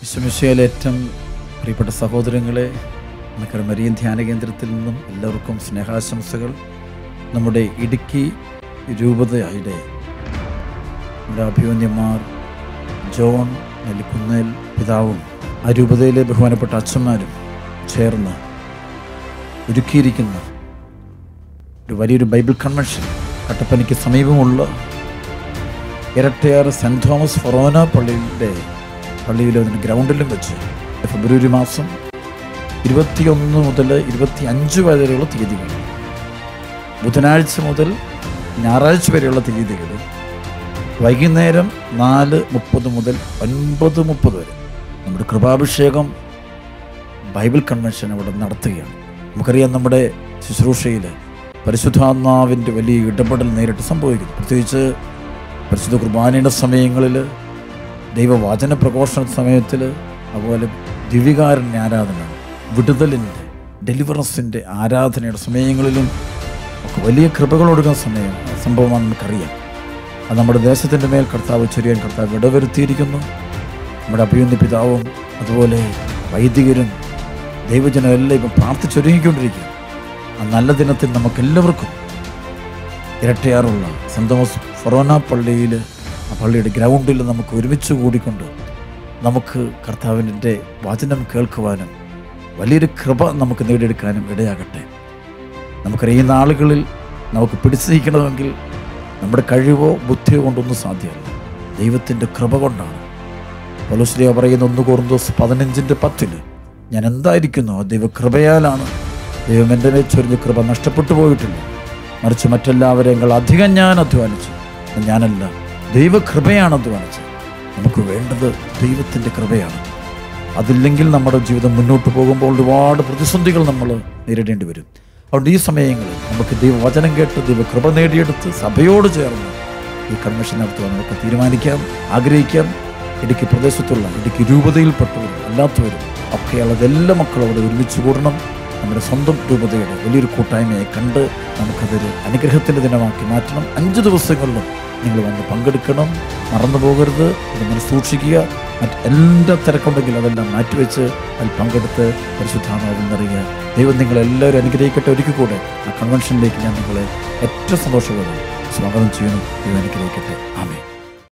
വിശ്വമിശയിലെ ഏറ്റവും പ്രിയപ്പെട്ട സഹോദരങ്ങളെ നമുക്കൊരു മരിയൻ ധ്യാന കേന്ദ്രത്തിൽ നിന്നും എല്ലാവർക്കും സ്നേഹാശംസകൾ നമ്മുടെ ഇടുക്കി രൂപതയുടെ നമ്മുടെ അഭിമന്യന്മാർ ജോൺ നെല്ലിക്കുന്നേൽ പിതാവും ആ രൂപതയിലെ ബഹുമാനപ്പെട്ട അച്ഛന്മാരും ചേർന്ന് ഒരുക്കിയിരിക്കുന്ന ഒരു വലിയൊരു ബൈബിൾ കൺവെൻഷൻ കട്ടപ്പനയ്ക്ക് സമീപമുള്ള ഇരട്ടയാറ് സെൻറ് തോമസ് ഫൊറോന പള്ളിയുടെ പള്ളിയിലെ അതിൻ്റെ ഗ്രൗണ്ടിലും വെച്ച് ഫെബ്രുവരി മാസം ഇരുപത്തിയൊന്ന് മുതൽ ഇരുപത്തി അഞ്ച് വരെയുള്ള തീയതികൾ ബുധനാഴ്ച മുതൽ ഞായറാഴ്ച വരെയുള്ള തീയതികൾ വൈകുന്നേരം നാല് മുപ്പത് മുതൽ ഒൻപത് മുപ്പത് വരെ നമ്മുടെ കൃപാഭിഷേകം ബൈബിൾ കൺവെൻഷൻ അവിടെ നടത്തുകയാണ് നമുക്കറിയാം നമ്മുടെ ശുശ്രൂഷയിൽ പരിശുദ്ധാത്മാവിൻ്റെ വലിയ ഇടപെടൽ നേരിട്ട് സംഭവിക്കുന്നു പ്രത്യേകിച്ച് പരിശുദ്ധ കുർബാനയുടെ സമയങ്ങളിൽ ദൈവവചന പ്രഘോഷണ സമയത്തിൽ അതുപോലെ ദിവികാരൻ്റെ ആരാധന വിടുതലിൻ്റെ ഡെലിവറൻസിൻ്റെ ആരാധനയുടെ സമയങ്ങളിലും ഒക്കെ വലിയ കൃപകൾ കൊടുക്കുന്ന സമയം സംഭവമാണ് നമുക്കറിയാം അത് നമ്മുടെ ദേശത്തിൻ്റെ മേൽ കർത്താവ് ചെറിയാൻ കർത്താവ് ഇടവരുത്തിയിരിക്കുന്നു നമ്മുടെ അഭിയുന്ന പിതാവും അതുപോലെ വൈദികരും ദൈവജനം എല്ലാം ഇപ്പം പ്രാർത്ഥിച്ചൊരുങ്ങിക്കൊണ്ടിരിക്കുക ആ നല്ല ദിനത്തിൽ നമുക്കെല്ലാവർക്കും ഇരട്ടയാറുള്ള സെൻറ് തോമസ് ഫൊറോന പള്ളിയിൽ ആ പള്ളിയുടെ ഗ്രൗണ്ടിൽ നമുക്ക് ഒരുമിച്ച് കൂടിക്കൊണ്ട് നമുക്ക് കർത്താവിൻ്റെ വചനം കേൾക്കുവാനും വലിയൊരു കൃപ നമുക്ക് നേടിയെടുക്കാനും ഇടയാകട്ടെ നമുക്കറിയാം ഈ നാളുകളിൽ നമുക്ക് പിടിച്ചു നീക്കണമെങ്കിൽ നമ്മുടെ കഴിവോ ബുദ്ധിയോ കൊണ്ടൊന്നും സാധ്യമല്ല ദൈവത്തിൻ്റെ കൃപ കൊണ്ടാണ് പൗലോസ്ലിയ പറയുന്ന ഒന്ന് കോർന്തോസ് പതിനഞ്ചിൻ്റെ പത്തില് ഞാൻ എന്തായിരിക്കുന്നു ദൈവകൃപയാലാണ് ദൈവം എൻ്റെ മേൽ ചൊരിഞ്ഞ കൃപ നഷ്ടപ്പെട്ടു പോയിട്ടില്ല മറിച്ച് മറ്റെല്ലാവരെയും അധികം ഞാൻ അധ്വാനിച്ചു അത് ഞാനല്ല ദൈവകൃപയാണ് അധ്വാനിച്ചത് നമുക്ക് വേണ്ടത് ദൈവത്തിൻ്റെ കൃപയാണ് അതില്ലെങ്കിൽ നമ്മുടെ ജീവിതം മുന്നോട്ട് പോകുമ്പോൾ ഒരുപാട് പ്രതിസന്ധികൾ നമ്മൾ നേരിടേണ്ടി വരും അതുകൊണ്ട് ഈ സമയങ്ങളിൽ നമുക്ക് ദൈവവചനം കേട്ട് ദൈവകൃപ നേടിയെടുത്ത് സഭയോട് ചേർന്ന് ഈ കൺവെൻഷൻ നടത്തുവാൻ നമുക്ക് തീരുമാനിക്കാം ആഗ്രഹിക്കാം ഇടുക്കി പ്രദേശത്തുള്ള ഇടുക്കി രൂപതയിൽപ്പെട്ടവരും അല്ലാത്തവരും ഒക്കെയുള്ളത് എല്ലാ മക്കളും അവിടെ ഒരുമിച്ച് കൂടണം നമ്മുടെ സ്വന്തം രൂപതയുടെ വലിയൊരു കൂട്ടായ്മയെ കണ്ട് നമുക്കതൊരു അനുഗ്രഹത്തിൻ്റെ ദിനമാക്കി മാറ്റണം അഞ്ച് ദിവസങ്ങളിലും നിങ്ങൾ വന്ന് പങ്കെടുക്കണം മറന്നു പോകരുത് ഇത് നിങ്ങൾ സൂക്ഷിക്കുക മറ്റ് എല്ലാ തിരക്കുണ്ടെങ്കിൽ അതെല്ലാം മാറ്റിവെച്ച് അതിൽ പങ്കെടുത്ത് പരിശുദ്ധാത്മാവിൽ നിറയുക ദൈവം നിങ്ങളെല്ലാവരും അനുഗ്രഹിക്കട്ടെ ഒരിക്കൽ കൂടെ ആ കൺവെൻഷനിലേക്ക് ഞാൻ നിങ്ങളെ ഏറ്റവും സന്തോഷപൂർവ്വം സ്വാഗതം ചെയ്യുന്നു ദൈവം അനുഗ്രഹിക്കട്ടെ ആമേ